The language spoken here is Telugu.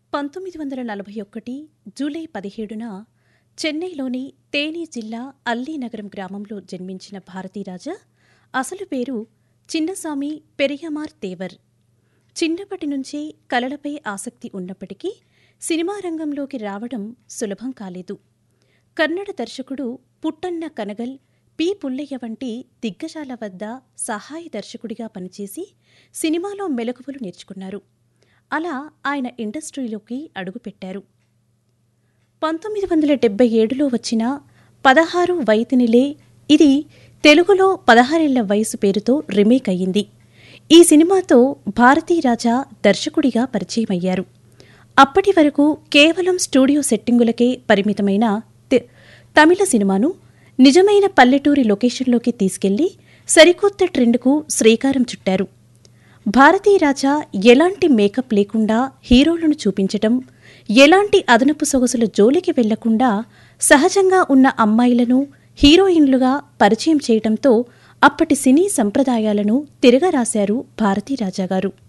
పంతొమ్మిది వందల నలభై ఒకటి జూలై పదిహేడున చెన్నైలోని తేని జిల్లా అల్లీనగరం గ్రామంలో జన్మించిన భారతీరాజా అసలు పేరు చిన్నస్వామి పెరియమార్ తేవర్ చిన్నప్పటి నుంచే కలలపై ఆసక్తి ఉన్నప్పటికీ సినిమా రంగంలోకి రావడం సులభం కాలేదు కన్నడ దర్శకుడు పుట్టన్న కనగల్ పి పుల్లయ్య వంటి దిగ్గజాల వద్ద సహాయ దర్శకుడిగా పనిచేసి సినిమాలో మెలకువలు నేర్చుకున్నారు అలా ఆయన ఇండస్ట్రీలోకి అడుగుపెట్టారు పంతొమ్మిది వందల డెబ్బై ఏడులో వచ్చిన పదహారు వైతినిలే ఇది తెలుగులో పదహారేళ్ల వయసు పేరుతో రీమేక్ అయ్యింది ఈ సినిమాతో భారతీరాజా దర్శకుడిగా పరిచయమయ్యారు అప్పటి వరకు కేవలం స్టూడియో సెట్టింగులకే పరిమితమైన తె- తమిళ సినిమాను నిజమైన పల్లెటూరి లొకేషన్లోకి తీసుకెళ్లి సరికొత్త ట్రెండ్కు శ్రీకారం చుట్టారు భారతీరాజా ఎలాంటి మేకప్ లేకుండా హీరోలను చూపించటం ఎలాంటి అదనపు సొగసుల జోలికి వెళ్లకుండా సహజంగా ఉన్న అమ్మాయిలను హీరోయిన్లుగా పరిచయం చేయటంతో అప్పటి సినీ సంప్రదాయాలను తిరగరాశారు భారతీరాజా గారు